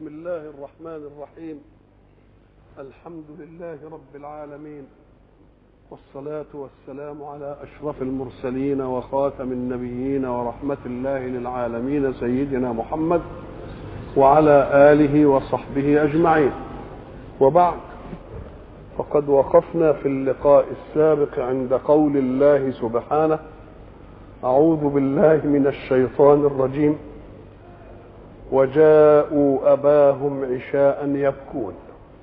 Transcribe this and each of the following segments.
بسم الله الرحمن الرحيم الحمد لله رب العالمين والصلاة والسلام على أشرف المرسلين وخاتم النبيين ورحمة الله للعالمين سيدنا محمد وعلى آله وصحبه أجمعين وبعد فقد وقفنا في اللقاء السابق عند قول الله سبحانه أعوذ بالله من الشيطان الرجيم وجاءوا أباهم عشاء يبكون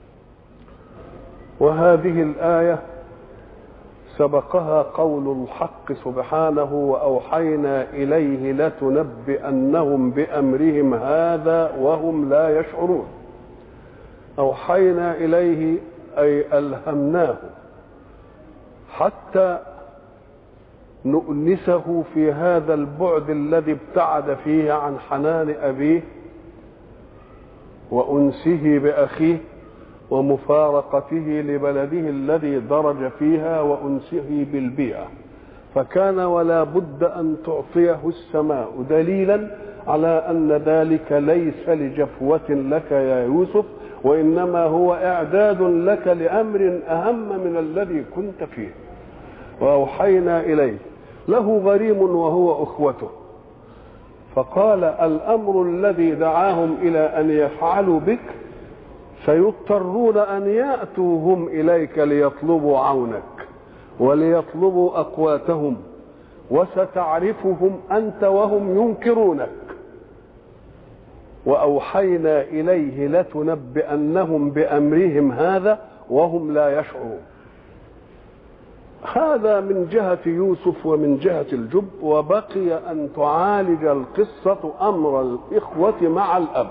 وهذه الآية سبقها قول الحق سبحانه وأوحينا إليه لتنبئنهم بأمرهم هذا وهم لا يشعرون أوحينا إليه أي ألهمناه حتى نؤنسه في هذا البعد الذي ابتعد فيه عن حنان أبيه وأنسه بأخيه ومفارقته لبلده الذي درج فيها وأنسه بالبيئة فكان ولا بد أن تعطيه السماء دليلا على أن ذلك ليس لجفوة لك يا يوسف وإنما هو إعداد لك لأمر أهم من الذي كنت فيه وأوحينا إليه له غريم وهو أخوته فقال الأمر الذي دعاهم إلى أن يفعلوا بك سيضطرون أن يأتوا هم إليك ليطلبوا عونك وليطلبوا أقواتهم وستعرفهم أنت وهم ينكرونك وأوحينا إليه لتنبئنهم بأمرهم هذا وهم لا يشعرون هذا من جهة يوسف ومن جهة الجب وبقي أن تعالج القصة أمر الإخوة مع الأب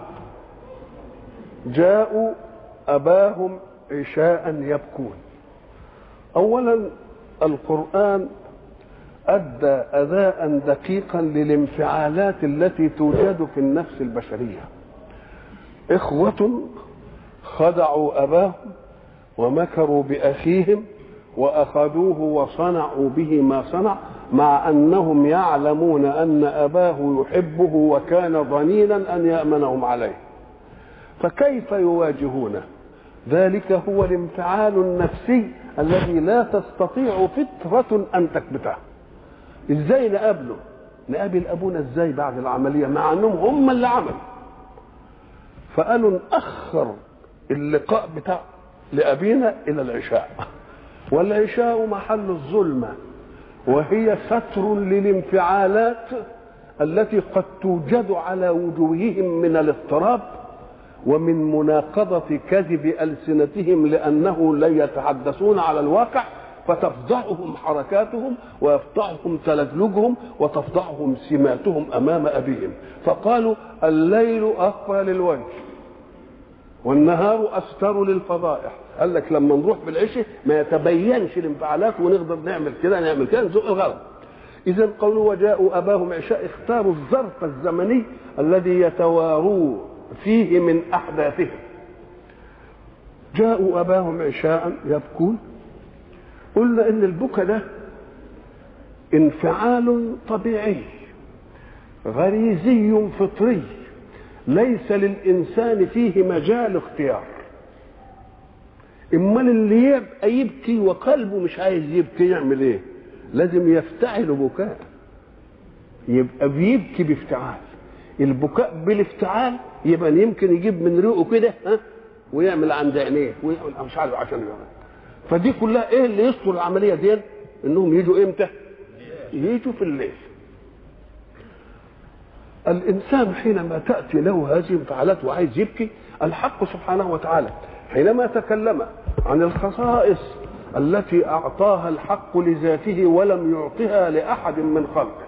جاءوا أباهم عشاء يبكون أولا القرآن أدى أداء دقيقا للانفعالات التي توجد في النفس البشرية إخوة خدعوا أباهم ومكروا بأخيهم واخذوه وصنعوا به ما صنع مع انهم يعلمون ان اباه يحبه وكان ظنينا ان يامنهم عليه فكيف يواجهونه ذلك هو الانفعال النفسي الذي لا تستطيع فطره ان تكبته ازاي نقابله نقابل ابونا ازاي بعد العمليه مع انهم هم اللي عملوا فقالوا ناخر اللقاء بتاع لابينا الى العشاء والعشاء محل الظلمة وهي ستر للانفعالات التي قد توجد على وجوههم من الاضطراب ومن مناقضة كذب ألسنتهم لأنه لا يتحدثون على الواقع فتفضحهم حركاتهم ويفضحهم تلجلجهم وتفضحهم سماتهم أمام أبيهم فقالوا الليل أخفى للوجه والنهار أستر للفضائح قال لك لما نروح بالعشاء ما يتبينش الانفعالات ونقدر نعمل كده نعمل كده نزق الغرض اذا قالوا وجاءوا اباهم عشاء اختاروا الظرف الزمني الذي يتواروا فيه من احداثهم جاءوا اباهم عشاء يبكون قلنا ان البكا ده انفعال طبيعي غريزي فطري ليس للانسان فيه مجال اختيار امال اللي يبقى يبكي وقلبه مش عايز يبكي يعمل ايه لازم يفتعل بكاء يبقى بيبكي بافتعال البكاء بالافتعال يبقى يمكن يجيب من ريقه كده ها ويعمل عند عينيه ويعمل مش عارف عشان يعمل فدي كلها ايه اللي يستر العمليه دي انهم يجوا امتى يجوا في الليل الانسان حينما تاتي له هذه الانفعالات وعايز يبكي الحق سبحانه وتعالى حينما تكلم عن الخصائص التي اعطاها الحق لذاته ولم يعطها لاحد من خلقه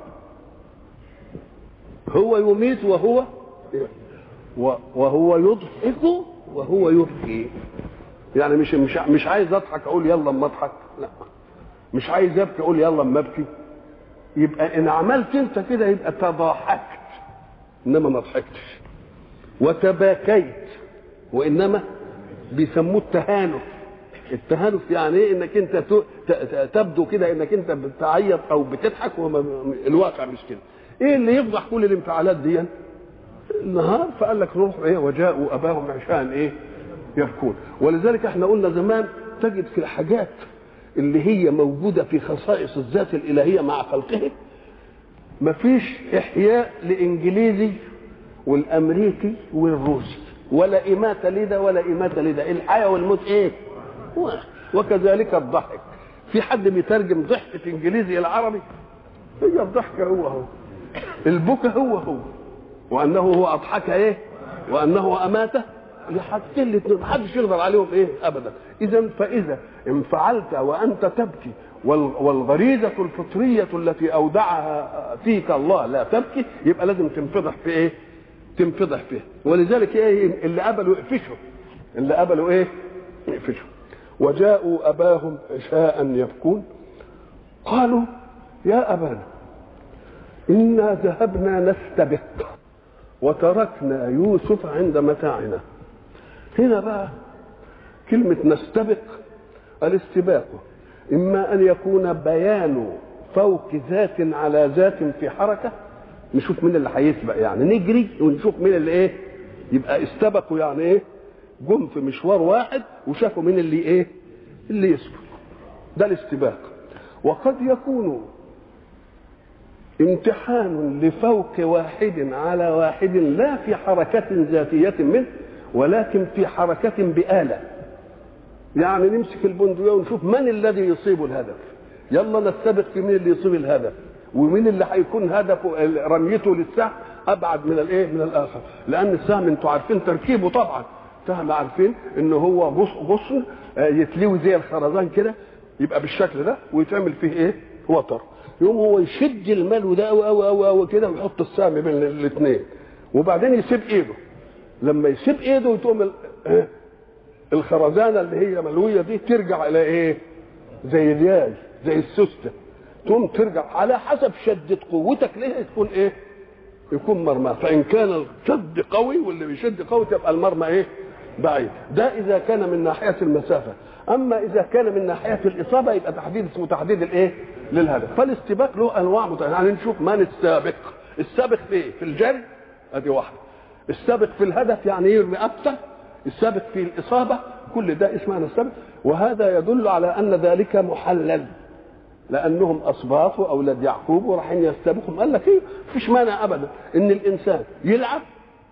هو يميت وهو وهو يضحك وهو يبكي يعني مش مش مش عايز اضحك اقول يلا اما اضحك لا مش عايز ابكي اقول يلا اما ابكي يبقى ان عملت انت كده يبقى تضاحكت انما ما ضحكتش وتباكيت وانما بيسموه التهانف التهانف يعني ايه انك انت تبدو كده انك انت بتعيط او بتضحك والواقع مش كده ايه اللي يفضح كل الانفعالات دي النهار فقال لك روح ايه وجاءوا اباهم عشاء ايه يبكون ولذلك احنا قلنا زمان تجد في الحاجات اللي هي موجوده في خصائص الذات الالهيه مع خلقه مفيش احياء لانجليزي والامريكي والروسي ولا اماته لده ولا اماته لده الحياه والموت ايه واحد. وكذلك الضحك في حد بيترجم ضحك انجليزي الى عربي هي الضحك هو هو البكا هو هو وانه هو اضحك ايه وانه اماته لحاجتين الاثنين محدش يقدر عليهم ايه ابدا اذا فاذا ان فعلت وانت تبكي وال- والغريزه الفطريه التي اودعها فيك الله لا تبكي يبقى لازم تنفضح في ايه تنفضح فيه ولذلك ايه اللي قبلوا يقفشوا اللي قبلوا ايه يقفشوا وجاءوا اباهم عشاء يبكون قالوا يا ابانا انا ذهبنا نستبق وتركنا يوسف عند متاعنا هنا بقى كلمة نستبق الاستباق إما أن يكون بيان فوق ذات على ذات في حركة نشوف مين اللي هيسبق يعني نجري ونشوف مين اللي إيه يبقى استبقوا يعني إيه جم في مشوار واحد وشافوا مين اللي إيه اللي يسبق ده الاستباق وقد يكون امتحان لفوق واحد على واحد لا في حركة ذاتية منه ولكن في حركة بآلة يعني نمسك البندقية ونشوف من الذي يصيب الهدف يلا نستبق في مين اللي يصيب الهدف ومين اللي هيكون هدفه رميته للسهم ابعد من الايه من الاخر لان السهم انتوا عارفين تركيبه طبعا سهم عارفين ان هو غص غصن آه، يتلوي زي الخرزان كده يبقى بالشكل ده ويتعمل فيه ايه وتر يقوم هو يشد الملو ده او او او, أو كده ويحط السهم بين الاثنين وبعدين يسيب ايده لما يسيب ايده وتقوم ال- آه، الخرزانه اللي هي ملويه دي ترجع الى ايه زي الياي زي السوسته تقوم ترجع على حسب شدة قوتك ليه تكون ايه يكون مرمى فان كان الشد قوي واللي بيشد قوي تبقى المرمى ايه بعيد ده اذا كان من ناحيه المسافه اما اذا كان من ناحيه الاصابه يبقى تحديد اسمه تحديد الايه للهدف فالاستباق له انواع متعدده يعني نشوف من السابق السابق في ايه في الجري ادي واحده السابق في الهدف يعني يرمي اكثر السابق في الاصابه كل ده اسمه السابق وهذا يدل على ان ذلك محلل لانهم اصباط واولاد يعقوب ورايحين يستبقهم قال لك ايه مفيش مانع ابدا ان الانسان يلعب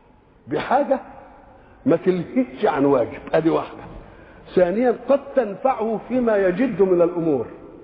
بحاجه ما تلهيش عن واجب ادي واحده ثانيا قد تنفعه فيما يجد من الامور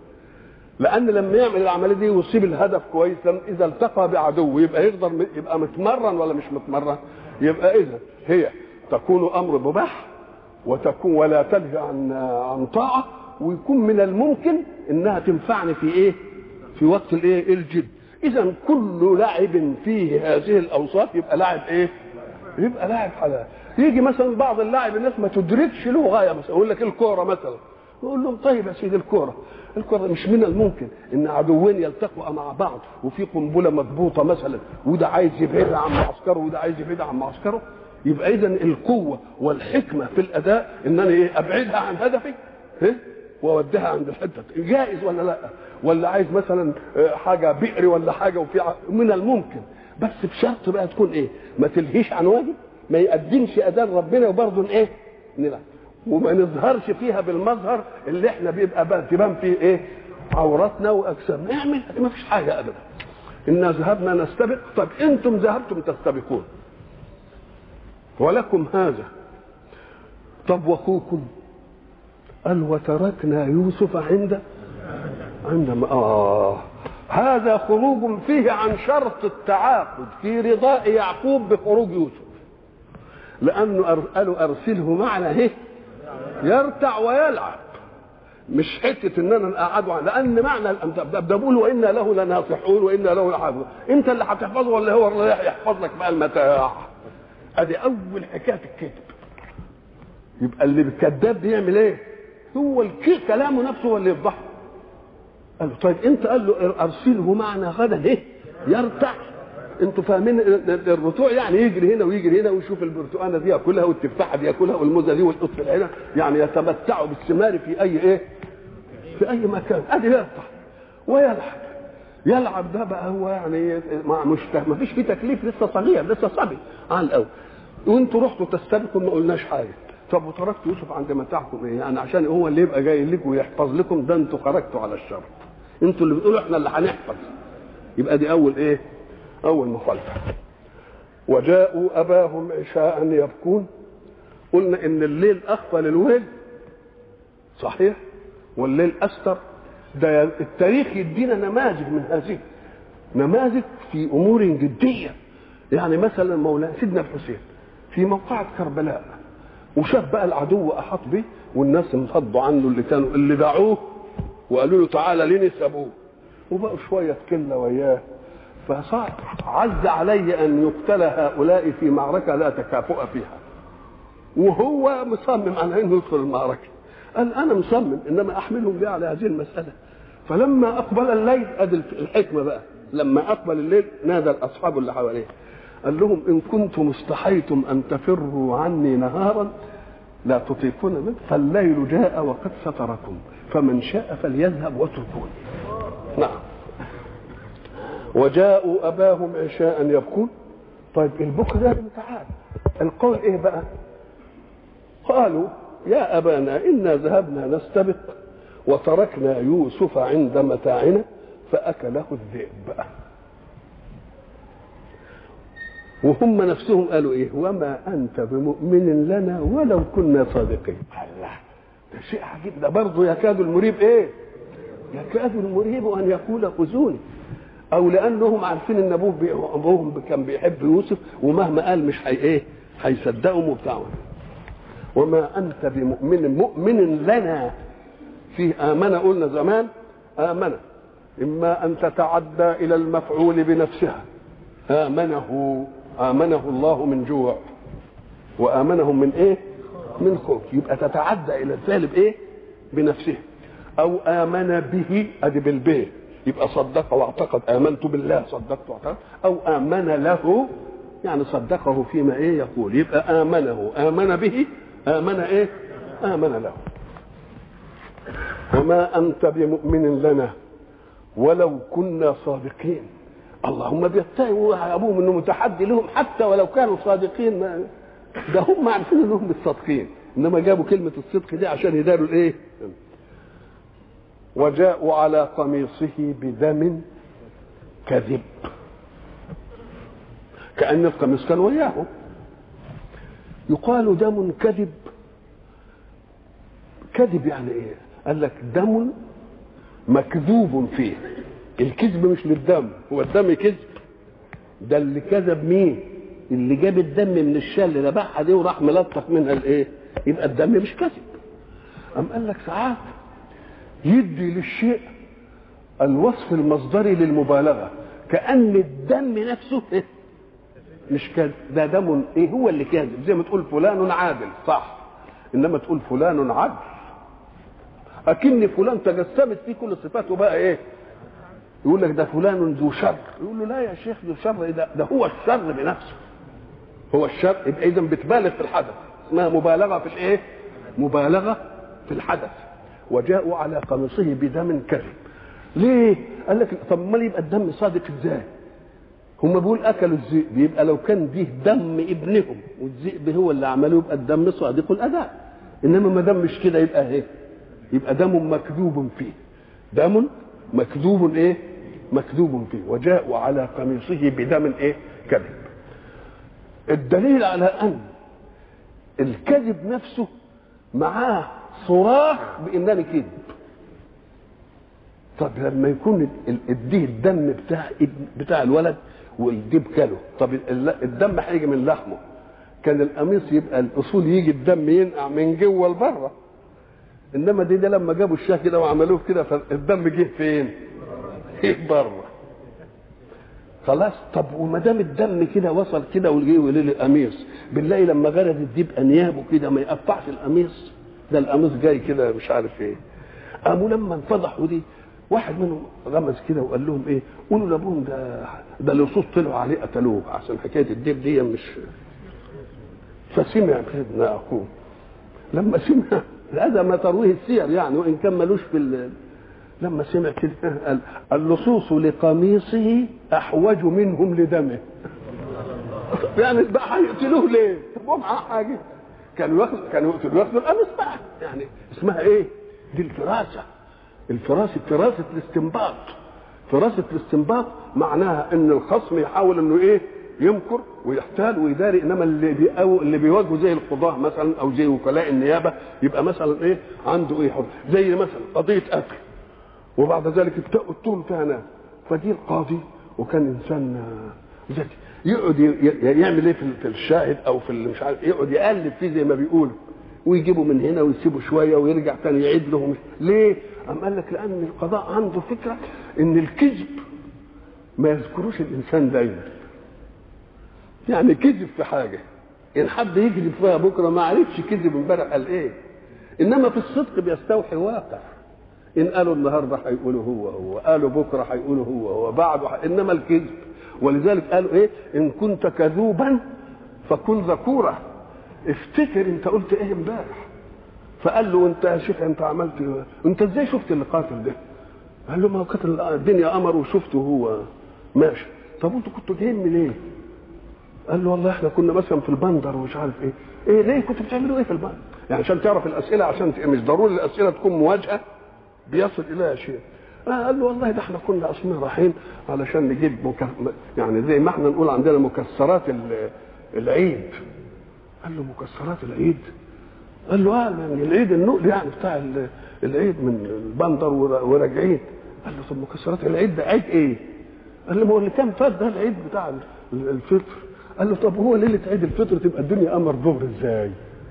لان لما يعمل العمليه دي ويصيب الهدف كويس لما اذا التقى بعدو يبقى يقدر يبقى متمرن ولا مش متمرن يبقى اذا هي تكون امر مباح وتكون ولا تلهي عن عن طاعه ويكون من الممكن انها تنفعني في ايه في وقت الايه الجد اذا كل لاعب فيه هذه الاوصاف يبقى لاعب ايه يبقى لاعب حلال يجي مثلا بعض اللاعب الناس ما تدركش له غايه مثلا يقول لك الكوره مثلا يقول لهم طيب يا سيدي الكوره الكوره مش من الممكن ان عدوين يلتقوا مع بعض وفي قنبله مضبوطه مثلا وده عايز يبعدها عن معسكره وده عايز يبعدها عن معسكره يبقى اذا القوه والحكمه في الاداء ان انا ايه ابعدها عن هدفي إيه؟ واوديها عند الحته جائز ولا لا ولا عايز مثلا حاجه بئر ولا حاجه وفي ع- من الممكن بس بشرط بقى تكون ايه ما تلهيش عن واجب ما يقدمش اداء ربنا وبرضه ايه نلعب وما نظهرش فيها بالمظهر اللي احنا بيبقى بقى تبان فيه ايه عوراتنا واجسامنا نعمل ما فيش حاجه ابدا انا ذهبنا نستبق طب انتم ذهبتم تستبقون ولكم هذا طب واخوكم قال وتركنا يوسف عند عندما آه هذا خروج فيه عن شرط التعاقد في رضاء يعقوب بخروج يوسف لأنه أر- قالوا أرسله معنا اهي يرتع ويلعب مش حتة إن أنا أقعده لأن معنى الأم- ده ده بقول وإنا له لناصحون وإنا له لحافظون أنت اللي هتحفظه ولا هو اللي هيحفظ لك بقى المتاع أدي أول حكاية الكذب يبقى اللي الكذاب بيعمل إيه؟ هو الكي كلامه نفسه هو اللي يفضحه قال له طيب انت قال له ارسله معنا غدا ايه يرتع انتوا فاهمين الرتوع يعني يجري هنا ويجري هنا ويشوف البرتقانه دي ياكلها والتفاحه دي ياكلها والموزه دي والقط العنب يعني يتمتعوا بالثمار في اي ايه في اي مكان ادي يرتع ويلعب يلعب ده بقى هو يعني ما مش ما فيش فيه تكليف لسه صغير لسه صبي على الاول وانتوا رحتوا تستبقوا ما قلناش حاجه طب وتركت يوسف عند متاعكم ايه يعني عشان هو اللي يبقى جاي لكم ويحفظ لكم ده انتوا خرجتوا على الشر انتوا اللي بتقولوا احنا اللي هنحفظ يبقى دي اول ايه اول مخالفه وجاءوا اباهم عشاء يبكون قلنا ان الليل اخفى للويل صحيح والليل استر ده التاريخ يدينا نماذج من هذه نماذج في امور جديه يعني مثلا مولانا سيدنا الحسين في موقعة كربلاء وشاف بقى العدو احاط به والناس انفضوا عنه اللي كانوا اللي دعوه وقالوا له تعالى ليه سابوه وبقوا شويه كله وياه فصار عز علي ان يقتل هؤلاء في معركه لا تكافؤ فيها وهو مصمم على انه يدخل المعركه قال انا مصمم انما احملهم بيه على هذه المساله فلما اقبل الليل ادي الحكمه بقى لما اقبل الليل نادى الاصحاب اللي حواليه قال لهم ان كنتم استحيتم ان تفروا عني نهارا لا تطيقون منه فالليل جاء وقد ستركم فمن شاء فليذهب واتركوني نعم وجاءوا اباهم عشاء يبكون طيب البكر ده تعال القول ايه بقى قالوا يا ابانا انا ذهبنا نستبق وتركنا يوسف عند متاعنا فاكله الذئب وهم نفسهم قالوا ايه وما انت بمؤمن لنا ولو كنا صادقين الله ده شيء عجيب ده برضه يكاد المريب ايه يكاد المريب ان يقول خذوني او لانهم عارفين ان ابوه بي... ابوهم كان بيحب يوسف ومهما قال مش هي ايه هيصدقهم وبتاع وما انت بمؤمن مؤمن لنا فيه امن قلنا زمان امن اما ان تتعدى الى المفعول بنفسها امنه امنه الله من جوع وامنهم من ايه من خوف يبقى تتعدى الى الفعل بايه بنفسه او امن به ادي بالبيه يبقى صدق واعتقد امنت بالله صدقت واعتقد او امن له يعني صدقه فيما ايه يقول يبقى امنه امن به امن ايه امن له وما انت بمؤمن لنا ولو كنا صادقين اللهم بيتهموا ابوهم انه متحدي لهم حتى ولو كانوا صادقين ما ده هم عارفين انهم مش صادقين انما جابوا كلمه الصدق دي عشان يداروا الايه وجاءوا على قميصه بدم كذب كأن القميص كان وياهم يقال دم كذب كذب يعني ايه قال لك دم مكذوب فيه الكذب مش للدم هو الدم كذب ده اللي كذب مين اللي جاب الدم من الشال اللي ذبحها دي وراح ملطخ منها الايه يبقى الدم مش كذب أم قال لك ساعات يدي للشيء الوصف المصدري للمبالغة كأن الدم نفسه إيه؟ مش كذب ده دم ايه هو اللي كاذب زي ما تقول فلان عادل صح انما تقول فلان عدل اكن فلان تجسمت فيه كل صفاته بقى ايه يقول لك ده فلان ذو شر يقول له لا يا شيخ ذو شر ده, ده هو الشر بنفسه هو الشر يبقى اذا بتبالغ في الحدث اسمها مبالغه في الايه مبالغه في الحدث وجاءوا على قميصه بدم كذب ليه قال لك طب امال يبقى الدم صادق ازاي هم بيقول اكلوا الذئب يبقى لو كان دي دم ابنهم والذئب هو اللي عمله يبقى الدم صادق الاداء انما ما دام مش كده يبقى ايه يبقى دم مكذوب فيه دم مكذوب ايه مكذوب فيه وجاءوا على قميصه بدم ايه كذب الدليل على ان الكذب نفسه معاه صراخ بانني كذب طب لما يكون اديه الدم بتاع بتاع الولد والديب كله طب الدم هيجي من لحمه كان القميص يبقى الاصول يجي الدم ينقع من جوه لبره انما دي ده لما جابوا الشاه كده وعملوه كده فالدم جه فين؟ جه بره خلاص طب وما دام الدم كده وصل كده وجه للقميص بنلاقي لما غرز الديب انيابه كده ما يقطعش القميص ده القميص جاي كده مش عارف ايه قاموا لما انفضحوا دي واحد منهم غمز كده وقال لهم ايه قولوا لابوهم ده ده اللصوص طلعوا عليه قتلوه عشان حكايه الديب دي مش فسمع سيدنا اخوه لما سمع هذا ما ترويه السير يعني وان كان ملوش في ال... لما سمع كده قال اللصوص لقميصه احوج منهم لدمه يعني بقى هيقتلوه ليه؟ طب هو معاه حاجه كانوا ياخدوا كانوا يقتلوا ياخدوا القميص بقى يعني اسمها ايه؟ دي الفراسه الفراسه فراسه الاستنباط فراسه الاستنباط معناها ان الخصم يحاول انه ايه؟ يمكر ويحتال ويداري انما اللي بيقو اللي بيواجهه زي القضاه مثلا او زي وكلاء النيابه يبقى مثلا ايه؟ عنده ايه؟ حر. زي مثلا قضيه قتل وبعد ذلك التهم فيها ناس فدي القاضي وكان انسان ذكي يقعد يعمل ايه في الشاهد او في مش عارف يقعد يقلب فيه زي ما بيقولوا ويجيبه من هنا ويسيبه شويه ويرجع تاني يعيد له ليه؟ أم قال لك لأن القضاء عنده فكرة إن الكذب ما يذكروش الإنسان دايما. يعني كذب في حاجة إن حد يكذب فيها بكرة ما عرفش كذب امبارح قال إيه. إنما في الصدق بيستوحي واقع. إن قالوا النهارده هيقولوا هو هو، قالوا بكرة هيقولوا هو هو، بعده ح... إنما الكذب ولذلك قالوا إيه؟ إن كنت كذوبا فكن ذكورا. افتكر أنت قلت إيه امبارح. فقال له انت يا شيخ انت عملت ايه؟ انت ازاي شفت اللي قاتل ده؟ قال له ما هو كانت الدنيا قمر وشفته هو ماشي طب انتوا كنتوا جايين منين؟ قال له والله احنا كنا مثلا في البندر ومش عارف ايه ايه ليه كنتوا بتعملوا ايه في البندر؟ يعني عشان تعرف الاسئله عشان مش ضروري الاسئله تكون مواجهه بيصل اليها شيء آه قال له والله ده احنا كنا اصلا رايحين علشان نجيب مك... يعني زي ما احنا نقول عندنا مكسرات العيد قال له مكسرات العيد قال له اه يعني العيد النقل يعني بتاع العيد من البندر وراجعين قال له طب مكسرات العيد ده عيد ايه؟ قال له ما هو اللي كان فات ده العيد بتاع الفطر قال له طب هو ليله عيد الفطر تبقى الدنيا قمر ظهر ازاي؟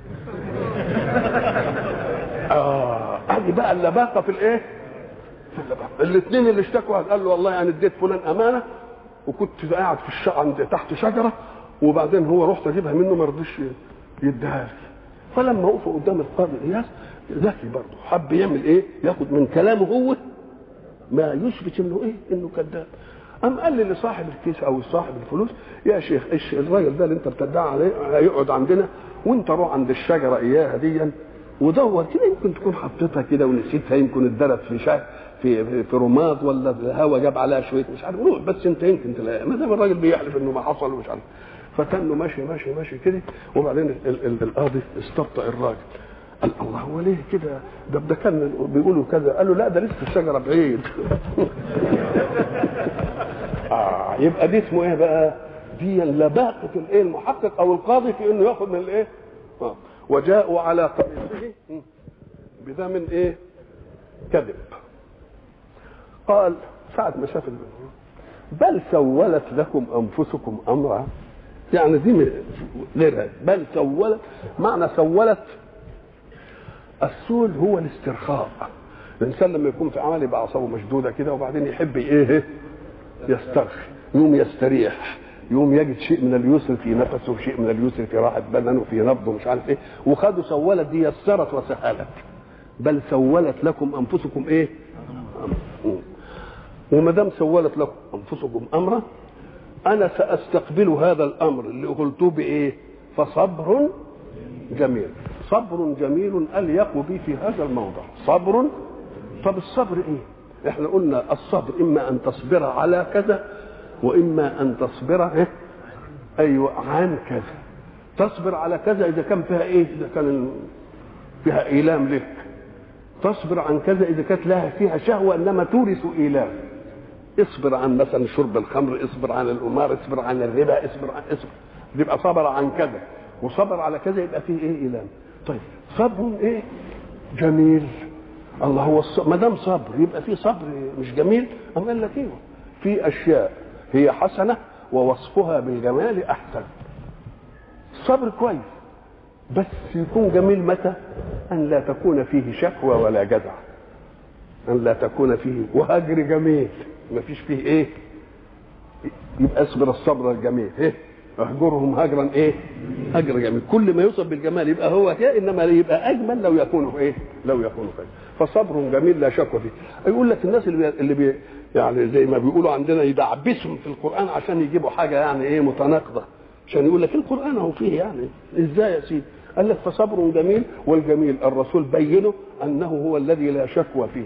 اه ادي بقى اللباقه في الايه؟ في اللباقه الاثنين اللي اشتكوا قال له والله انا اديت فلان امانه وكنت قاعد في الشقه عند تحت شجره وبعدين هو رحت اجيبها منه ما رضيش يديها لي فلما وقفوا قدام القاضي اياس ذكي برضه حب يعمل ايه؟ ياخد من كلامه هو ما يثبت انه ايه؟ انه كذاب. قام قال لي لصاحب الكيس او صاحب الفلوس يا شيخ ايش الراجل ده اللي انت بتدعي عليه هيقعد عندنا وانت روح عند الشجره اياها ديا ودور كده يمكن تكون حطيتها كده ونسيتها يمكن اتدرت في شهر في في, في رماد ولا الهواء جاب عليها شويه مش عارف روح بس انت يمكن تلاقيها ما دام الراجل بيحلف انه ما حصل ومش عارف فكانه ماشي ماشي ماشي كده وبعدين القاضي استبطأ الراجل قال الله هو ليه كده ده ده كان بيقولوا كذا قال له لا ده لسه الشجره بعيد اه يبقى دي اسمه ايه بقى دي لباقه الايه المحقق او القاضي في انه ياخذ من الايه آه. وجاءوا على قميصه بدم ايه كذب قال ساعة ما شاف بل سولت لكم انفسكم امرا يعني دي غيرها بل سولت معنى سولت السول هو الاسترخاء الانسان لما يكون في عمل يبقى اعصابه مشدوده كده وبعدين يحب ايه يسترخي يوم يستريح يوم يجد شيء من اليسر في نفسه وشيء من اليسر في راحه بدنه وفي نبضه مش عارف ايه وخدوا سولت دي يسرت وسهلت بل سولت لكم انفسكم ايه وما دام سولت لكم انفسكم امرا انا ساستقبل هذا الامر اللي قلته بايه فصبر جميل صبر جميل اليق بي في هذا الموضع صبر طب الصبر ايه احنا قلنا الصبر اما ان تصبر على كذا واما ان تصبر إيه؟ ايوه عن كذا تصبر على كذا اذا كان فيها ايه اذا كان فيها ايلام لك تصبر عن كذا اذا كانت لها فيها شهوه انما تورث ايلام اصبر عن مثلا شرب الخمر اصبر عن الامار اصبر عن الربا اصبر عن اصبر يبقى صبر عن كذا وصبر على كذا يبقى فيه ايه ايلام طيب صبر ايه جميل الله هو الصبر ما دام صبر يبقى في صبر مش جميل أم قال لك ايوه في اشياء هي حسنه ووصفها بالجمال احسن الصبر كويس بس يكون جميل متى ان لا تكون فيه شكوى ولا جزع ان لا تكون فيه وهجر جميل ما فيش فيه ايه يبقى اصبر الصبر الجميل ايه اهجرهم هجرا ايه هجر جميل كل ما يوصف بالجمال يبقى هو كده انما يبقى اجمل لو يكون ايه لو يكون كده فصبر جميل لا شك فيه يقول لك الناس اللي بي... اللي بي... يعني زي ما بيقولوا عندنا يدعبسهم في القران عشان يجيبوا حاجه يعني ايه متناقضه عشان يقول لك القران هو فيه يعني ازاي يا سيدي قال لك فصبر جميل والجميل الرسول بينه انه هو الذي لا شكوى فيه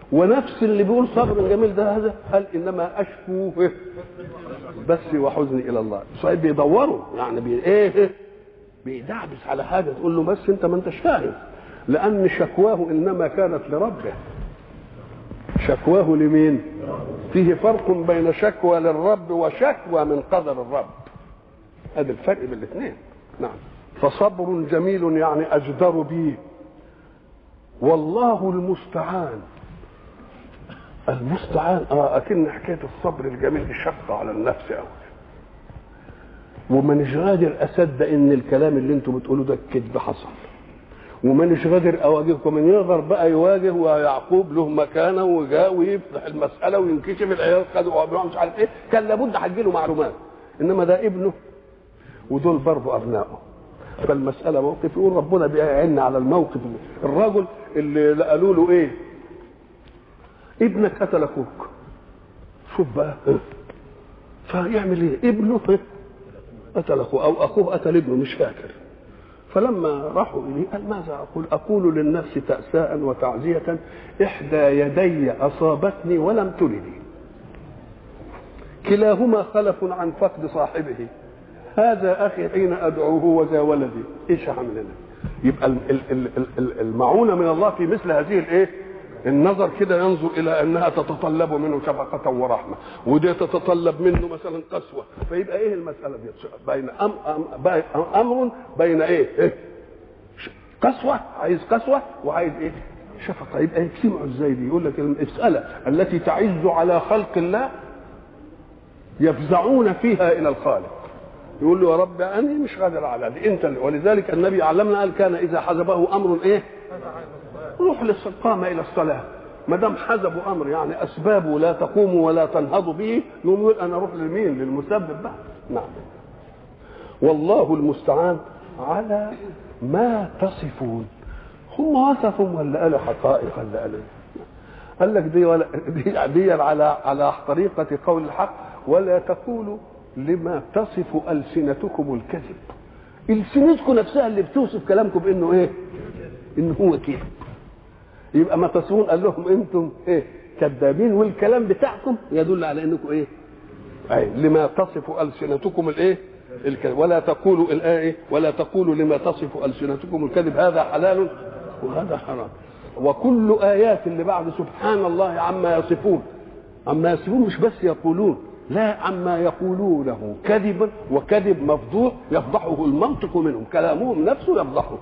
ونفس اللي بيقول صبر جميل ده هذا قال انما اشكو بس وحزني الى الله صحيح بيدوروا يعني بي ايه بيدعبس على حاجه تقول له بس انت ما انتش فاهم لان شكواه انما كانت لربه شكواه لمين فيه فرق بين شكوى للرب وشكوى من قدر الرب هذا الفرق بين الاثنين نعم فصبر جميل يعني اجدر به والله المستعان المستعان اه اكن حكايه الصبر الجميل دي شقه على النفس قوي ومانيش قادر اصدق ان الكلام اللي انتم بتقولوه ده كذب حصل ومانيش قادر اواجهكم من يقدر بقى يواجه ويعقوب له مكانه وجاء ويفتح المساله وينكشف العيال خدوا مش عارف ايه كان لابد هتجي له معلومات انما ده ابنه ودول برضه ابنائه فالمساله موقف يقول ربنا بيعيننا على الموقف الرجل اللي قالوا له ايه ابنك قتل اخوك شوف بقى فيعمل ايه ابنه قتل اخوه او اخوه قتل ابنه مش فاكر فلما راحوا اليه قال ماذا اقول اقول للنفس تاساء وتعزيه احدى يدي اصابتني ولم تلدي كلاهما خلف عن فقد صاحبه هذا اخي حين ادعوه وذا ولدي ايش هعمل انا يبقى المعونه من الله في مثل هذه الايه النظر كده ينظر الى انها تتطلب منه شفقه ورحمه ودي تتطلب منه مثلا قسوه فيبقى ايه المساله دي بين أم أم امر بين ايه, إيه؟ قسوه عايز قسوه وعايز ايه شفقه يبقى يجتمعوا ازاي دي يقول لك المساله التي تعز على خلق الله يفزعون فيها الى الخالق يقول له يا رب انا مش قادر على دي انت ولذلك النبي علمنا قال كان اذا حزبه امر ايه روح للقامة إلى الصلاة ما دام حزبوا أمر يعني أسبابه لا تقوم ولا تنهض به يقوم يقول أنا أروح لمين؟ للمسبب بقى نعم والله المستعان على ما تصفون هم وصفوا ولا قالوا حقائق ولا قالوا قال لك دي ولا دي, دي على على طريقة قول الحق ولا تقولوا لما تصف ألسنتكم الكذب ألسنتكم نفسها اللي بتوصف كلامكم بأنه إيه؟ إنه هو كذب يبقى ما تصفون قال لهم انتم ايه كذابين والكلام بتاعكم يدل على انكم ايه أي لما تصف السنتكم الايه الكذب ولا تقولوا الايه ولا تقولوا لما تصف السنتكم الكذب هذا حلال وهذا حرام وكل ايات اللي بعد سبحان الله عما يصفون عما يصفون مش بس يقولون لا عما يقولونه كذبا وكذب مفضوح يفضحه المنطق منهم كلامهم نفسه يفضحه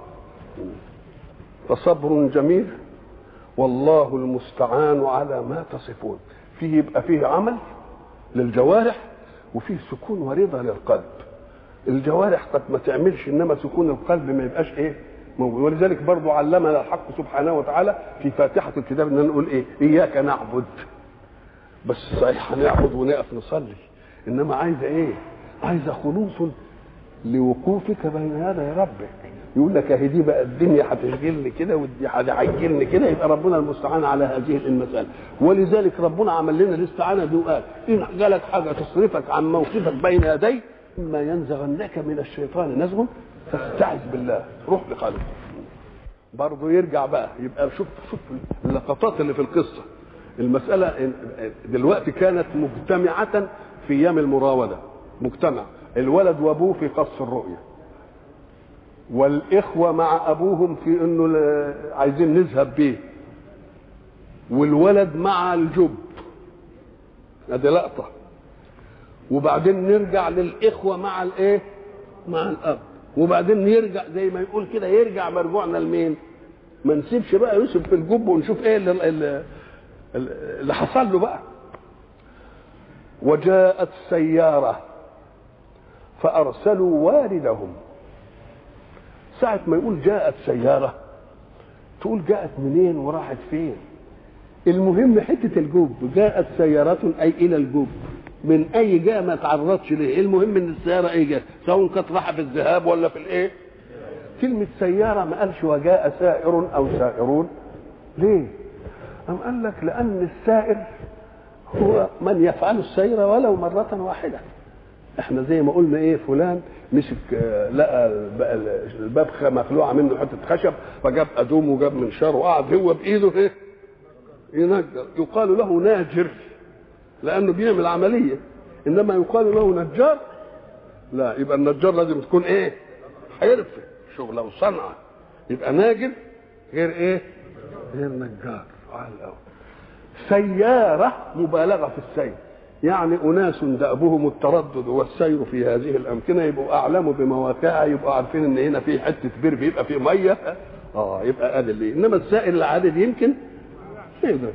فصبر جميل والله المستعان على ما تصفون فيه يبقى فيه عمل للجوارح وفيه سكون ورضا للقلب الجوارح قد ما تعملش انما سكون القلب ما يبقاش ايه موجود ولذلك برضو علمنا الحق سبحانه وتعالى في فاتحه الكتاب ان نقول ايه اياك نعبد بس صحيح هنعبد ونقف نصلي انما عايزه ايه عايزه خلوص لوقوفك بين يدي ربك يقول لك اهي دي بقى الدنيا هتشغلني كده ودي هتعجلني كده يبقى ربنا المستعان على هذه المساله ولذلك ربنا عمل لنا الاستعانه دي وقال ان جالك حاجه تصرفك عن موقفك بين يدي اما ينزغنك من الشيطان نزغ فاستعذ بالله روح لقلبك برضه يرجع بقى يبقى شوف شوف اللقطات اللي في القصه المساله دلوقتي كانت مجتمعه في ايام المراوده مجتمع الولد وابوه في قص الرؤيه والاخوه مع ابوهم في انه عايزين نذهب بيه والولد مع الجب ادي لقطه وبعدين نرجع للاخوه مع الايه مع الاب وبعدين يرجع زي ما يقول كده يرجع مرجوعنا لمين ما نسيبش بقى يوسف في الجب ونشوف ايه اللي, اللي, اللي حصل له بقى وجاءت سياره فارسلوا والدهم ساعة ما يقول جاءت سيارة تقول جاءت منين وراحت فين المهم حتة الجوب جاءت سيارة أي إلى الجوب من أي جهة ما تعرضش ليه المهم إن السيارة أي جهة سواء كانت رايحة في الذهاب ولا في الإيه كلمة سيارة ما قالش وجاء سائر أو سائرون ليه أم قال لك لأن السائر هو من يفعل السير ولو مرة واحدة احنا زي ما قلنا ايه فلان مسك لقى الباب مخلوعه منه حته خشب فجاب ادوم وجاب منشار وقعد هو بايده ايه ينجر يقال له ناجر لانه بيعمل عمليه انما يقال له نجار لا يبقى النجار لازم تكون ايه حرفه شغله وصنعه يبقى ناجر غير ايه غير نجار على الاول سياره مبالغه في السير يعني اناس دأبهم التردد والسير في هذه الامكنه يبقوا اعلموا بمواقعها يبقوا عارفين ان هنا في حته بير بيبقى في ميه اه يبقى ادي اللي انما السائل العادي يمكن ما يقدرش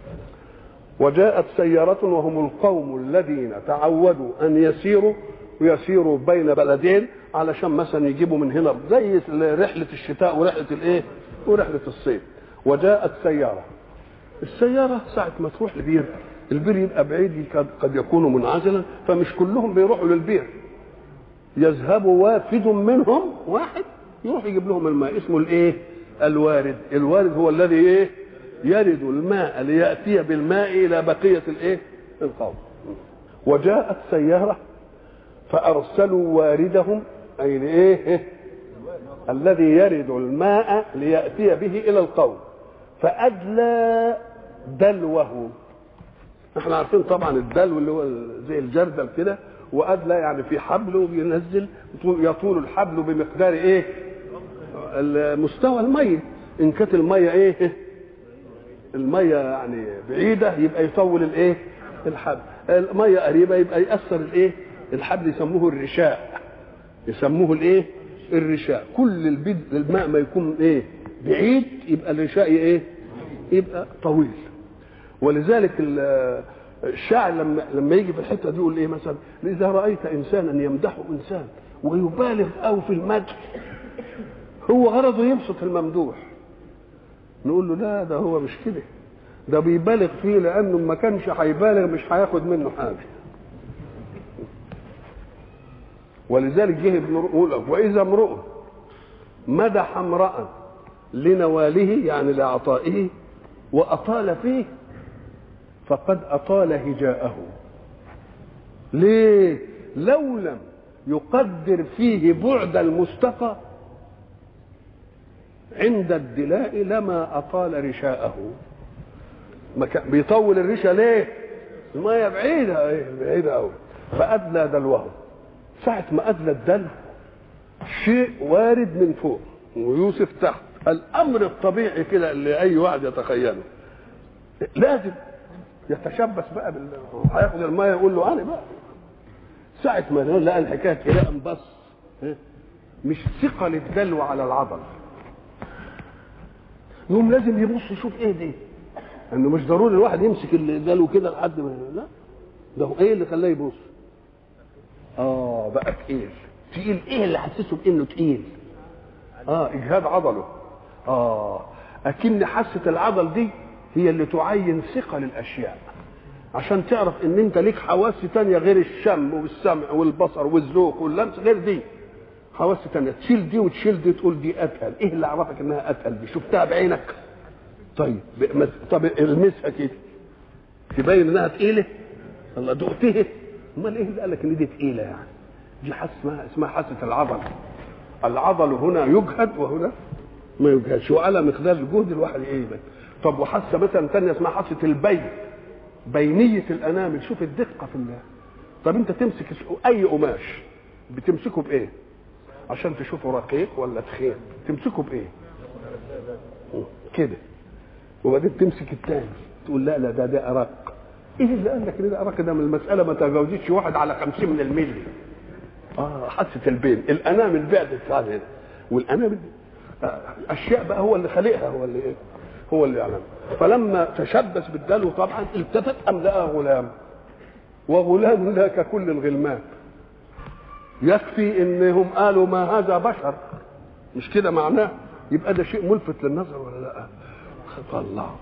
وجاءت سيارة وهم القوم الذين تعودوا أن يسيروا ويسيروا بين بلدين علشان مثلا يجيبوا من هنا زي رحلة الشتاء ورحلة الإيه؟ ورحلة الصيف وجاءت سيارة السيارة ساعة ما تروح البير البير يبقى بعيد قد يكون منعزلا فمش كلهم بيروحوا للبير يذهب وافد منهم واحد يروح يجيب لهم الماء اسمه الايه الوارد الوارد هو الذي ايه يرد الماء لياتي بالماء الى بقيه الايه القوم وجاءت سياره فارسلوا واردهم اي لايه الذي يرد الماء لياتي به الى القوم فادلى دلوه احنا عارفين طبعا الدلو اللي هو زي الجردل كده وادلى يعني في حبل وبينزل يطول الحبل بمقدار ايه مستوى الميه ان كانت الميه ايه الميه يعني بعيده يبقى يطول الايه الحبل الميه قريبه يبقى ياثر الايه الحبل يسموه الرشاء يسموه الايه الرشاء كل البد الماء ما يكون ايه بعيد يبقى الرشاء ايه يبقى طويل ولذلك الشاعر لما لما يجي في الحته دي يقول ايه مثلا اذا رايت انسانا يمدح انسان ويبالغ او في المدح هو غرضه يبسط الممدوح نقول له لا ده هو مش كده ده بيبالغ فيه لانه ما كانش هيبالغ مش هياخد منه حاجه ولذلك جه ابن يقول واذا امرؤ مدح امرأ لنواله يعني لعطائه واطال فيه فقد اطال هجاءه ليه لو لم يقدر فيه بعد المستقى عند الدلاء لما اطال رشاءه ما كان بيطول الرشا ليه الميه بعيده ايه بعيده قوي فادلى دلوه ساعه ما ادلى الدلو شيء وارد من فوق ويوسف تحت الامر الطبيعي كده اللي اي واحد يتخيله لازم يتشبث بقى بال هياخد الميه يقول له انا بقى ساعة ما لقى الحكاية كده انبص مش ثقل الدلو على العضل يقوم لازم يبص يشوف ايه دي انه مش ضروري الواحد يمسك الدلو كده لحد ما لا ده هو ايه اللي خلاه يبص اه بقى تقيل تقيل ايه اللي حسسه بانه تقيل اه اجهاد عضله اه اكن حاسه العضل دي هي اللي تعين ثقل الاشياء عشان تعرف ان انت ليك حواس تانية غير الشم والسمع والبصر والذوق واللمس غير دي حواس تانية تشيل دي وتشيل دي تقول دي اتقل ايه اللي عرفك انها اتقل دي شفتها بعينك طيب طب المسها كده تبين انها تقيله الله دقتها امال ايه اللي قال لك ان دي تقيله يعني دي حاسه اسمها اسمها حاسه العضل العضل هنا يجهد وهنا ما يجهدش وعلى مقدار الجهد الواحد ايه طب وحاسه مثلا ثانيه اسمها حاسه البين بينيه الانامل شوف الدقه في الله طب انت تمسك اي قماش بتمسكه بايه عشان تشوفه رقيق ولا تخين تمسكه بايه كده وبعدين تمسك الثاني تقول لا لا ده ده ارق ايه اللي قال لك ان ده ارق ده من المساله ما تجاوزتش واحد على 50 من الملي اه حاسه البين الانامل بعدت عن هنا والانامل اشياء بقى هو اللي خالقها هو اللي ايه هو اللي يعلم فلما تشبث بالدلو طبعا التفت ام لقى غلام وغلام لا ككل الغلمان يكفي انهم قالوا ما هذا بشر مش كده معناه يبقى ده شيء ملفت للنظر ولا لا الله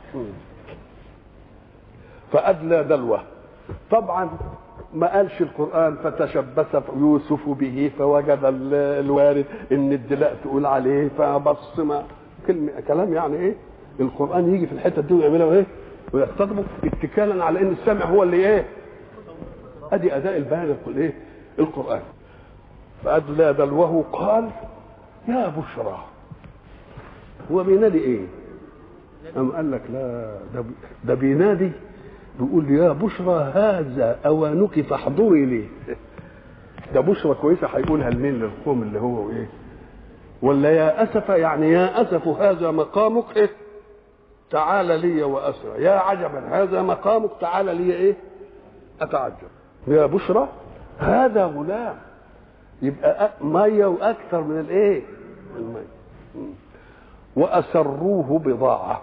فادلى دلوه طبعا ما قالش القرآن فتشبث يوسف به فوجد الوارد إن الدلاء تقول عليه فبص ما كلمة كلام يعني إيه؟ القرآن يجي في الحتة دي ويعملها إيه؟ ويختطبه اتكالا على إن السامع هو اللي إيه؟ أدي أداء البيان إيه؟ القرآن فأدلى دلوه قال يا بشرى هو بينادي إيه؟ أم قال لك لا ده, ده بينادي بيقول يا بشرى هذا أوانك فاحضري لي ده بشرى كويسة هيقولها لمين للقوم اللي هو إيه ولا يا أسف يعني يا أسف هذا مقامك إيه تعال لي وأسرى يا عجبا هذا مقامك تعال لي إيه أتعجب يا بشرى هذا غلام يبقى مية وأكثر من الإيه المية وأسروه بضاعة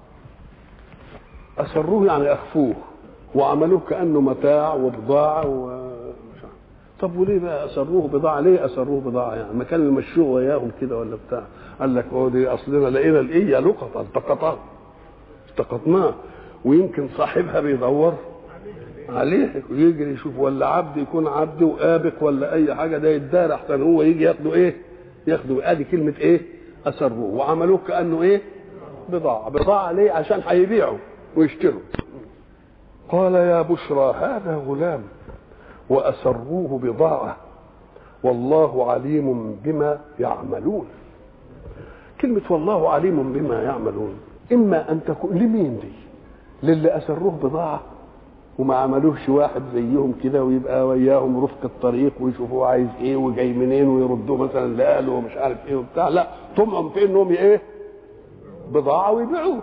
أسروه يعني أخفوه وعملوه كأنه متاع وبضاعة و طب وليه بقى أسروه بضاعة ليه أسروه بضاعة يعني ما كانوا يمشوه وياهم كده ولا بتاع قال لك هو دي أصلنا لقينا الإيه لقطة التقطها التقطناه ويمكن صاحبها بيدور عليه ويجري يشوف ولا عبد يكون عبد وآبق ولا أي حاجة ده يتدار أحسن هو يجي ياخده إيه ياخده ادي كلمة إيه أسروه وعملوه كأنه إيه بضاعة بضاعة ليه عشان هيبيعوا ويشتروا قال يا بشرى هذا غلام وأسروه بضاعة والله عليم بما يعملون كلمة والله عليم بما يعملون إما أن تكون لمين دي للي أسروه بضاعة وما عملوش واحد زيهم كده ويبقى وياهم رفق الطريق ويشوفوا عايز ايه وجاي منين ويردوه مثلا لاهله ومش عارف ايه وبتاع لا طمعهم في انهم ايه بضاعه ويبيعوه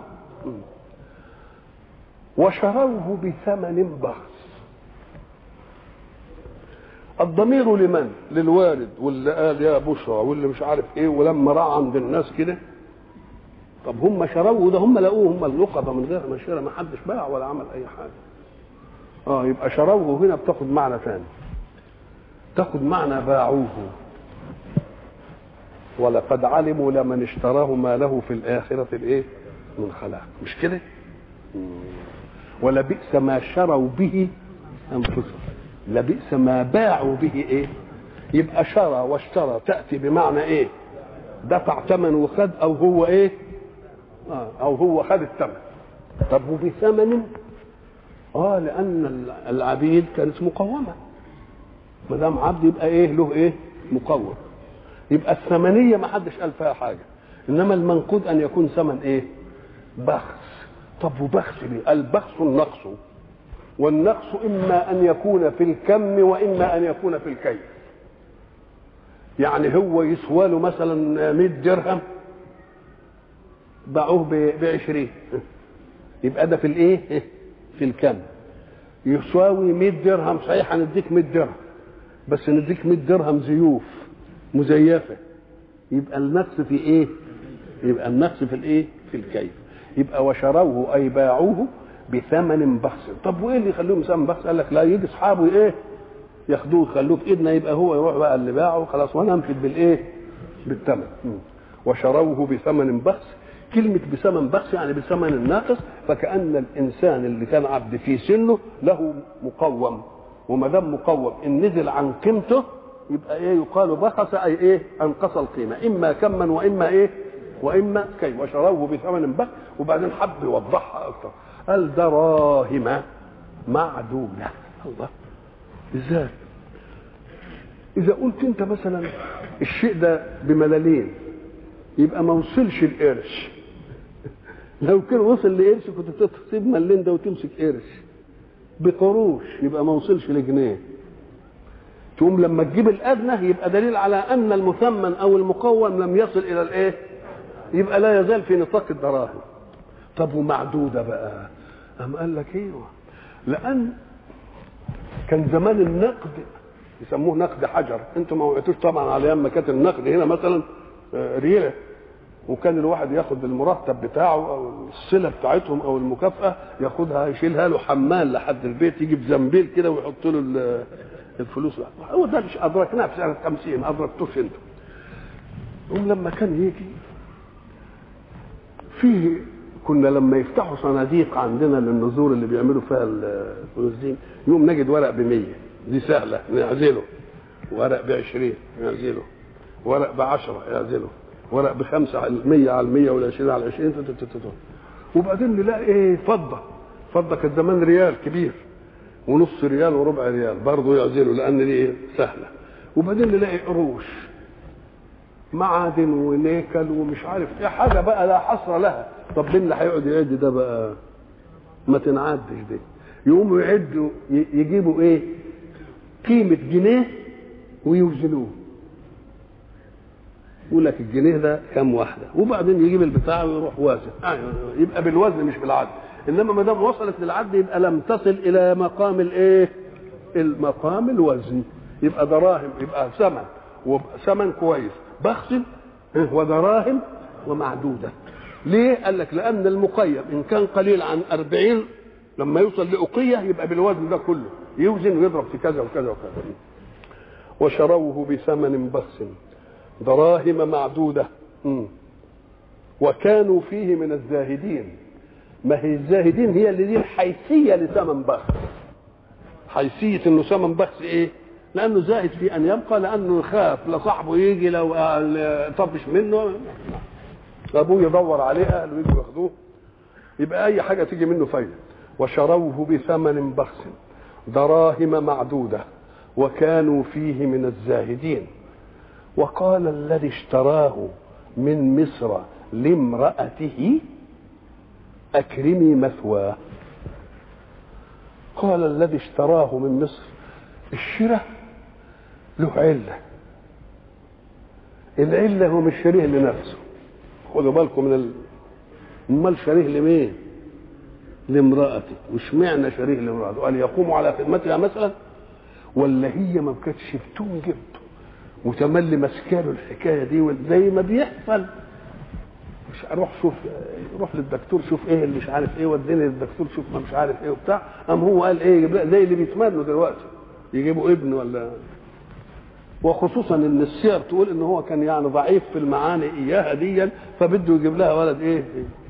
وشروه بثمن بخس الضمير لمن للوالد واللي قال يا بشرى واللي مش عارف ايه ولما راى عند الناس كده طب هم شروه ده هم لقوه هم اللقطه من غير ما شرى ما حدش باع ولا عمل اي حاجه اه يبقى شروه هنا بتاخد معنى ثاني تاخد معنى باعوه ولقد علموا لمن اشتراه ما له في الآخرة الإيه؟ من خلاق مش كده؟ ولبئس ما شروا به أنفسهم لبئس ما باعوا به إيه؟ يبقى شرى واشترى تأتي بمعنى إيه؟ دفع ثمن وخد أو هو إيه؟ آه أو هو خد الثمن طب وبثمن اه لان العبيد كانت مقومه ما دام عبد يبقى ايه له ايه مقوم يبقى الثمنيه ما حدش قال فيها حاجه انما المنقود ان يكون ثمن ايه بخس طب وبخس ليه البخس النقص والنقص اما ان يكون في الكم واما ان يكون في الكيف يعني هو يسوى له مثلا 100 درهم باعوه ب 20 يبقى ده في الايه في الكم يساوي 100 درهم صحيح هنديك 100 درهم بس نديك 100 درهم زيوف مزيفه يبقى النقص في ايه يبقى النقص في الايه في الكيف يبقى وشروه اي باعوه بثمن بخس طب وايه اللي يخليهم ثمن بخس قال لك لا يجي اصحابه ايه ياخدوه يخلوه في ايدنا يبقى هو يروح بقى اللي باعه خلاص وانا انفد بالايه بالثمن وشروه بثمن بخس كلمة بثمن بخس يعني بثمن الناقص فكأن الإنسان اللي كان عبد في سنه له مقوم وما دام مقوم إن نزل عن قيمته يبقى إيه يقال بخس أي إيه أنقص القيمة إما كما وإما إيه وإما كي وشروه بثمن بخس وبعدين حب يوضحها أكثر قال دراهم معدودة الله إزاي إذا قلت أنت مثلا الشيء ده بملالين يبقى ما وصلش القرش لو كان وصل لقرش كنت تسيب ملين ده وتمسك قرش بقروش يبقى ما وصلش لجنيه تقوم لما تجيب الادنى يبقى دليل على ان المثمن او المقوم لم يصل الى الايه يبقى لا يزال في نطاق الدراهم طب ومعدوده بقى أم قال لك ايوه لان كان زمان النقد يسموه نقد حجر انتم ما وقعتوش طبعا على ايام ما كانت النقد هنا مثلا رياله وكان الواحد ياخد المرتب بتاعه او الصله بتاعتهم او المكافاه ياخدها يشيلها له حمال لحد البيت يجي بزنبيل كده ويحط له الفلوس هو ده مش ادركناه في سنه 50 ما ادركتوش انتم هم لما كان يجي فيه كنا لما يفتحوا صناديق عندنا للنذور اللي بيعملوا فيها الفلوس دي يوم نجد ورق ب 100 دي سهله نعزله ورق ب 20 نعزله ورق ب 10 يعزله ورق بخمسة على المية على المية والعشرين على العشرين وبعدين نلاقي ايه فضة فضة كانت زمان ريال كبير ونص ريال وربع ريال برضه يعزلوا لأن دي إيه؟ سهلة وبعدين نلاقي قروش معادن ونيكل ومش عارف ايه حاجه بقى لا حصر لها طب مين اللي هيقعد يعد ده بقى ما تنعدش دي يقوموا يعدوا ي- يجيبوا ايه قيمه جنيه ويوزنوه يقول لك الجنيه ده كام واحده وبعدين يجيب البتاع ويروح وازن آه يبقى بالوزن مش بالعد انما ما دام وصلت للعد يبقى لم تصل الى مقام الايه المقام الوزن يبقى دراهم يبقى ثمن وثمن كويس بخس ودراهم ومعدوده ليه قال لك لان المقيم ان كان قليل عن أربعين لما يوصل لأقية يبقى بالوزن ده كله يوزن ويضرب في كذا وكذا وكذا وشروه بثمن بخس دراهم معدودة مم. وكانوا فيه من الزاهدين ما هي الزاهدين هي اللي دي الحيثية لثمن بخس حيثية انه ثمن بخس ايه لانه زاهد في ان يبقى لانه يخاف لصاحبه يجي لو قال- طفش منه ابوه يدور عليه اهله يجوا ياخدوه يبقى اي حاجه تيجي منه فايده وشروه بثمن بخس دراهم معدوده وكانوا فيه من الزاهدين وقال الذي اشتراه من مصر لامرأته أكرمي مثواه قال الذي اشتراه من مصر الشراء له علة العلة هو مش شريه لنفسه خدوا بالكم من ال... امال شريه لمين لامرأته واشمعنى شريه لامرأته قال يقوم على خدمتها مثلا ولا هي ما كانتش بتنجب وتملي ماسكاله الحكايه دي زي ما بيحصل مش اروح شوف روح للدكتور شوف ايه اللي مش عارف ايه وديني للدكتور شوف ما مش عارف ايه وبتاع قام هو قال ايه يجيب لها- زي اللي بيتمنوا دلوقتي يجيبوا ابن ولا وخصوصا ان السير تقول ان هو كان يعني ضعيف في المعاني اياها ديا فبده يجيب لها ولد ايه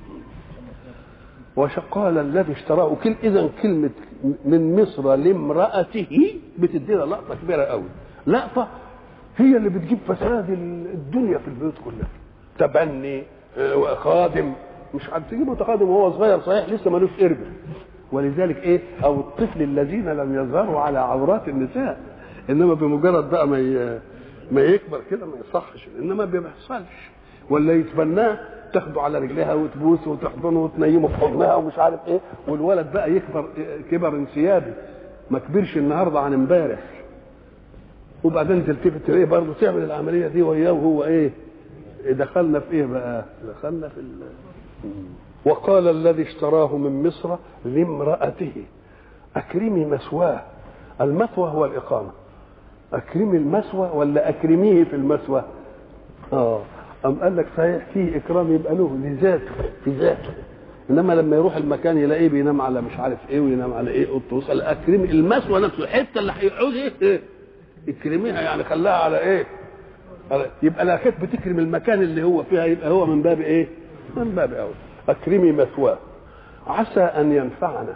وقال الذي اشتراه كل اذا كلمه من مصر لامراته بتدي لها لقطه كبيره قوي لقطه هي اللي بتجيب فساد الدنيا في البيوت كلها تبني آه، خادم مش عارف تجيبه تخادم وهو صغير صحيح لسه ملوش قربه ولذلك ايه او الطفل الذين لم يظهروا على عورات النساء انما بمجرد بقى ما ي- ما يكبر كده ما يصحش انما ما بيحصلش ولا يتبناه تاخده على رجلها وتبوسه وتحضنه وتنيمه في حضنها ومش عارف ايه والولد بقى يكبر كبر انسيابي ما كبرش النهارده عن امبارح وبعدين تلتفت تلاقيه برضه تعمل العمليه دي وياه وهو ايه دخلنا في ايه بقى دخلنا في ال... وقال الذي اشتراه من مصر لامرأته أكرمي مثواه المثوى هو الإقامة أكرمي المثوى ولا أكرميه في المثوى آه أم قال لك صحيح فيه إكرام يبقى له لذاته في ذاته إنما لما يروح المكان يلاقيه بينام على مش عارف إيه وينام على إيه قط قال أكرمي المثوى نفسه الحتة اللي هيقعد إيه, إيه اكرميها يعني خلاها على إيه على- يبقى لا كانت بتكرم المكان اللي هو فيها يبقى هو من باب ايه؟ من باب اول اكرمي مثواه عسى ان ينفعنا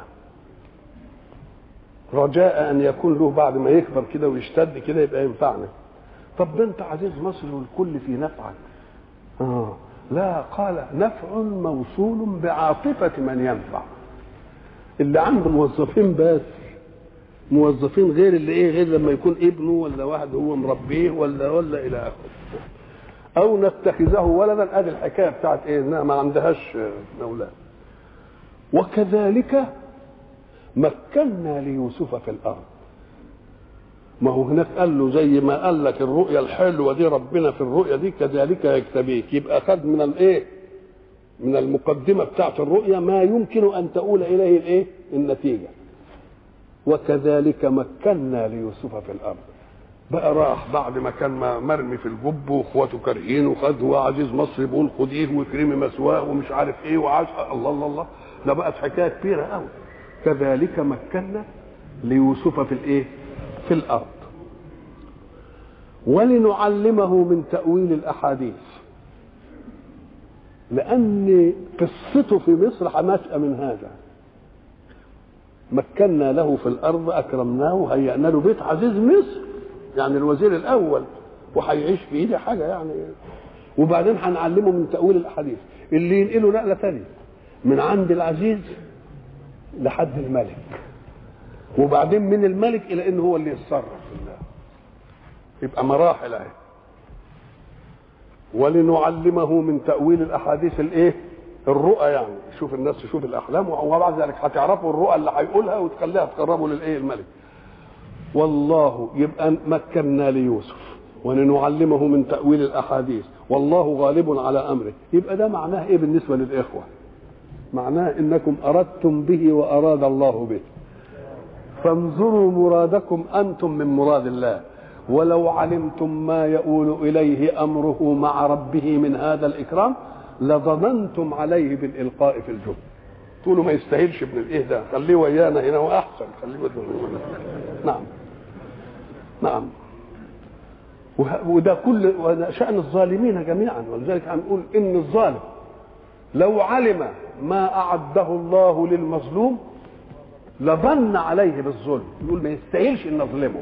رجاء ان يكون له بعد ما يكبر كده ويشتد كده يبقى ينفعنا طب ده انت عزيز مصر والكل في نفعك اه لا قال نفع موصول بعاطفة من ينفع اللي عنده موظفين بس موظفين غير اللي ايه غير لما يكون ابنه ولا واحد هو مربيه ولا ولا الى اخره او نتخذه ولدا ادي الحكايه بتاعت ايه انها ما عندهاش اولاد وكذلك مكنا ليوسف في الارض ما هو هناك قال له زي ما قال لك الرؤيا الحلوه دي ربنا في الرؤيا دي كذلك يكتبيك يبقى خد من الايه من المقدمه بتاعت الرؤيا ما يمكن ان تؤول اليه الايه النتيجه وكذلك مكنا ليوسف في الارض بقى راح بعد ما كان مرمي في الجب واخواته كارهين وخد هو عزيز مصر بيقول خديه واكرمي مثواه ومش عارف ايه وعاش الله الله الله ده بقت حكايه كبيره قوي كذلك مكنا ليوسف في الايه؟ في الارض ولنعلمه من تاويل الاحاديث لان قصته في مصر حماسه من هذا مكنا له في الارض اكرمناه هيأنا له بيت عزيز مصر يعني الوزير الاول وهيعيش في ايدي حاجه يعني وبعدين هنعلمه من تاويل الاحاديث اللي ينقله نقله ثانيه من عند العزيز لحد الملك وبعدين من الملك الى انه هو اللي يتصرف في الله يبقى مراحل اهي ولنعلمه من تاويل الاحاديث الايه الرؤى يعني شوف الناس تشوف الاحلام وبعد ذلك هتعرفوا الرؤى اللي هيقولها وتخليها تقربوا للايه الملك والله يبقى مكنا ليوسف ولنعلمه من تاويل الاحاديث والله غالب على امره يبقى ده معناه ايه بالنسبه للاخوه معناه انكم اردتم به واراد الله به فانظروا مرادكم انتم من مراد الله ولو علمتم ما يؤول اليه امره مع ربه من هذا الاكرام لظننتم عليه بالالقاء في الجب تقولوا ما يستاهلش ابن الايه ده خليه ويانا هنا واحسن خليه نعم نعم وده كل وده شأن الظالمين جميعا ولذلك هنقول إن الظالم لو علم ما أعده الله للمظلوم لظن عليه بالظلم يقول ما يستاهلش ان نظلمه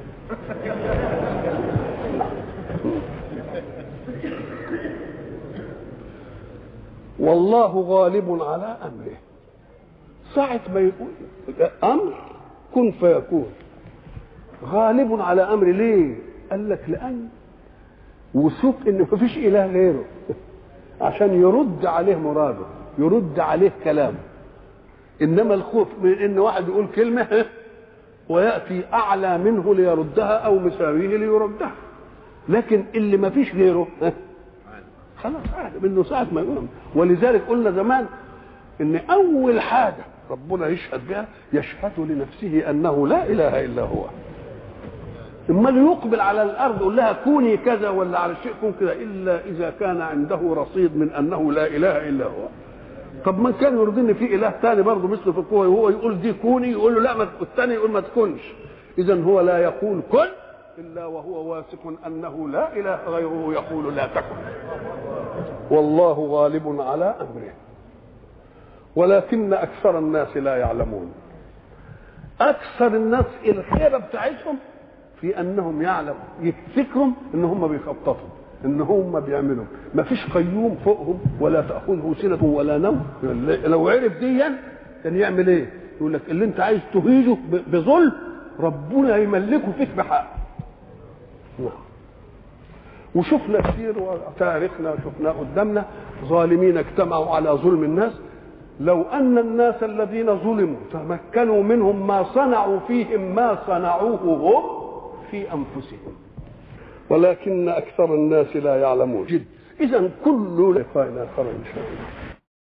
والله غالب على امره ساعة ما يقول امر كن فيكون غالب على امر ليه؟ قال لك لان وثوق ان مفيش اله غيره عشان يرد عليه مراده يرد عليه كلامه انما الخوف من ان واحد يقول كلمه وياتي اعلى منه ليردها او مساويه ليردها لكن اللي ما فيش غيره خلاص عادي منه ساعه ما يقول ولذلك قلنا زمان ان اول حاجه ربنا يشهد بها يشهد لنفسه انه لا اله الا هو امال يقبل على الارض يقول لها كوني كذا ولا على الشيء كون كذا الا اذا كان عنده رصيد من انه لا اله الا هو طب ما كان يريد ان في اله ثاني برضه مثله في القوه وهو يقول دي كوني يقول له لا ما الثاني يقول ما تكونش اذا هو لا يقول كن الا وهو واثق انه لا اله غيره يقول لا تكن والله غالب على امره ولكن اكثر الناس لا يعلمون اكثر الناس الخيبه بتاعتهم في انهم يعلم يفتكروا ان هم بيخططوا ان هم بيعملوا ما فيش قيوم فوقهم ولا تاخذه سنه ولا نوم لو عرف ديا كان يعمل ايه يقول لك اللي انت عايز تهيجه بظلم ربنا يملكه فيك بحق نعم وشفنا كثير وتاريخنا شفناه قدامنا ظالمين اجتمعوا على ظلم الناس لو ان الناس الذين ظلموا تمكنوا منهم ما صنعوا فيهم ما صنعوه هم في انفسهم ولكن اكثر الناس لا يعلمون جد اذا كل لقاء اخر ان شاء الله